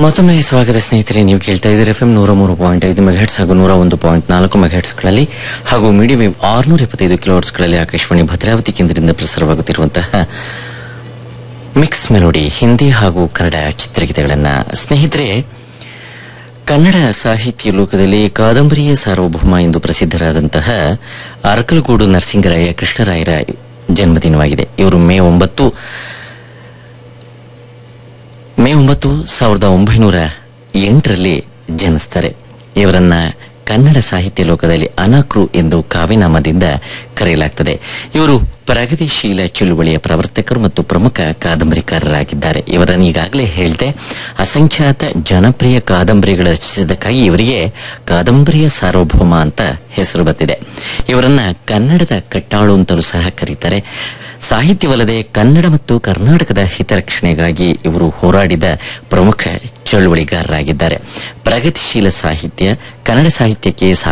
ಮತ್ತೊಮ್ಮೆ ಸ್ವಾಗತ ಸ್ನೇಹಿತರೆ ನೀವು ಕೇಳ್ತಾ ಇದ್ದೀರಿ ಎಫ್ ಎಂ ನೂರ ಮೂರು ಪಾಯಿಂಟ್ ಐದು ಮೆಗಾಟ್ಸ್ ಹಾಗೂ ನೂರ ಒಂದು ಪಾಯಿಂಟ್ ನಾಲ್ಕು ಮೆಗಾಟ್ಸ್ಗಳಲ್ಲಿ ಹಾಗೂ ಮೀಡಿಯಂ ವೇವ್ ಆರುನೂರ ಎಪ್ಪತ್ತೈದು ಕಿಲೋಟ್ಸ್ಗಳಲ್ಲಿ ಆಕಾಶವಾಣಿ ಭದ್ರಾವತಿ ಕೇಂದ್ರದಿಂದ ಪ್ರಸಾರವಾಗುತ್ತಿರುವಂತಹ ಮಿಕ್ಸ್ ಮೆಲೋಡಿ ಹಿಂದಿ ಹಾಗೂ ಕನ್ನಡ ಚಿತ್ರಗೀತೆಗಳನ್ನ ಸ್ನೇಹಿತರೆ ಕನ್ನಡ ಸಾಹಿತ್ಯ ಲೋಕದಲ್ಲಿ ಕಾದಂಬರಿಯ ಸಾರ್ವಭೌಮ ಎಂದು ಪ್ರಸಿದ್ಧರಾದಂತಹ ಅರಕಲಗೂಡು ನರಸಿಂಗರಾಯ ಕೃಷ್ಣರಾಯರ ಜನ್ಮದಿನವಾಗಿದೆ ಇವರು ಮೇ ಒಂಬತ್ತು ಮೇ ಒಂಬತ್ತು ಸಾವಿರದ ಒಂಬೈನೂರ ಎಂಟರಲ್ಲಿ ಜನಿಸ್ತಾರೆ ಇವರನ್ನ ಕನ್ನಡ ಸಾಹಿತ್ಯ ಲೋಕದಲ್ಲಿ ಅನಾಕ್ರು ಎಂದು ಕಾವ್ಯನಾಮದಿಂದ ಕರೆಯಲಾಗ್ತದೆ ಇವರು ಪ್ರಗತಿಶೀಲ ಚಳುವಳಿಯ ಪ್ರವರ್ತಕರು ಮತ್ತು ಪ್ರಮುಖ ಕಾದಂಬರಿಕಾರರಾಗಿದ್ದಾರೆ ಇವರನ್ನು ಈಗಾಗಲೇ ಹೇಳಿದೆ ಅಸಂಖ್ಯಾತ ಜನಪ್ರಿಯ ಕಾದಂಬರಿಗಳ ರಚಿಸಿದ್ದಕ್ಕಾಗಿ ಇವರಿಗೆ ಕಾದಂಬರಿಯ ಸಾರ್ವಭೌಮ ಅಂತ ಹೆಸರು ಬಂದಿದೆ ಇವರನ್ನ ಕನ್ನಡದ ಕಟ್ಟಾಳು ಅಂತಲೂ ಸಹ ಕರೀತಾರೆ ಸಾಹಿತ್ಯವಲ್ಲದೆ ಕನ್ನಡ ಮತ್ತು ಕರ್ನಾಟಕದ ಹಿತರಕ್ಷಣೆಗಾಗಿ ಇವರು ಹೋರಾಡಿದ ಪ್ರಮುಖ ಚಳುವಳಿಗಾರರಾಗಿದ್ದಾರೆ ಪ್ರಗತಿಶೀಲ ಸಾಹಿತ್ಯ ಕನ್ನಡ ಸಾಹಿತ್ಯಕ್ಕೆ